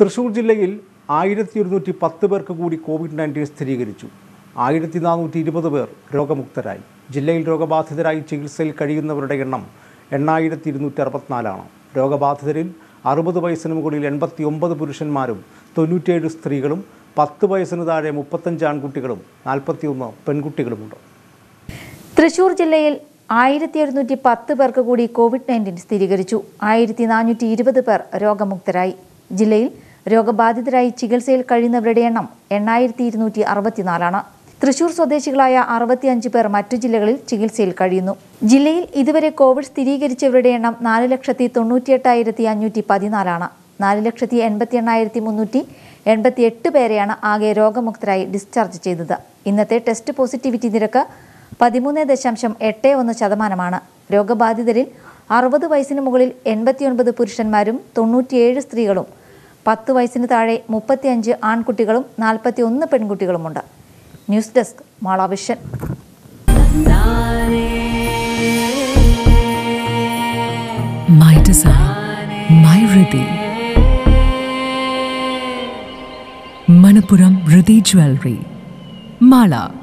തൃശൂർ ജില്ലയിൽ ആയിരത്തി ഒരുന്നൂറ്റി പത്ത് പേർക്ക് കൂടി കോവിഡ് നയൻറ്റീൻ സ്ഥിരീകരിച്ചു ആയിരത്തി നാനൂറ്റി ഇരുപത് പേർ രോഗമുക്തരായി ജില്ലയിൽ രോഗബാധിതരായി ചികിത്സയിൽ കഴിയുന്നവരുടെ എണ്ണം എണ്ണായിരത്തി ഇരുന്നൂറ്റി അറുപത്തിനാലാണ് രോഗബാധിതരിൽ അറുപത് വയസ്സിന് മുകളിൽ എൺപത്തി ഒമ്പത് പുരുഷന്മാരും തൊണ്ണൂറ്റിയേഴ് സ്ത്രീകളും പത്ത് വയസ്സിന് താഴെ മുപ്പത്തഞ്ച് ആൺകുട്ടികളും നാൽപ്പത്തിയൊന്ന് പെൺകുട്ടികളുമുണ്ട് തൃശൂർ ജില്ലയിൽ ആയിരത്തി ഒരുന്നൂറ്റി പത്ത് പേർക്ക് കൂടി കോവിഡ് നയൻറ്റീൻ സ്ഥിരീകരിച്ചു ആയിരത്തി നാനൂറ്റി ഇരുപത് പേർ രോഗമുക്തരായി ജില്ലയിൽ രോഗബാധിതരായി ചികിത്സയിൽ കഴിയുന്നവരുടെ എണ്ണം എണ്ണായിരത്തി ഇരുന്നൂറ്റി അറുപത്തിനാലാണ് തൃശൂർ സ്വദേശികളായ അറുപത്തിയഞ്ച് പേർ മറ്റു ജില്ലകളിൽ ചികിത്സയിൽ കഴിയുന്നു ജില്ലയിൽ ഇതുവരെ കോവിഡ് സ്ഥിരീകരിച്ചവരുടെ എണ്ണം നാല് ലക്ഷത്തി തൊണ്ണൂറ്റിയെട്ടായിരത്തി അഞ്ഞൂറ്റി പതിനാലാണ് നാല് ലക്ഷത്തി എൺപത്തി എണ്ണായിരത്തി മുന്നൂറ്റി എൺപത്തി എട്ട് പേരെയാണ് ആകെ രോഗമുക്തരായി ഡിസ്ചാർജ് ചെയ്തത് ഇന്നത്തെ ടെസ്റ്റ് പോസിറ്റിവിറ്റി നിരക്ക് പതിമൂന്ന് ദശാംശം എട്ട് ഒന്ന് ശതമാനമാണ് രോഗബാധിതരിൽ അറുപത് വയസ്സിന് മുകളിൽ എൺപത്തിയൊൻപത് പുരുഷന്മാരും തൊണ്ണൂറ്റിയേഴ് സ്ത്രീകളും പത്ത് വയസ്സിന് താഴെ മുപ്പത്തിയഞ്ച് ആൺകുട്ടികളും നാൽപ്പത്തി ഒന്ന് പെൺകുട്ടികളുമുണ്ട് ന്യൂസ് ഡെസ്ക് മാളാവിഷൻ My design, my Riddhi. Manapuram Riddhi Jewelry. Mala.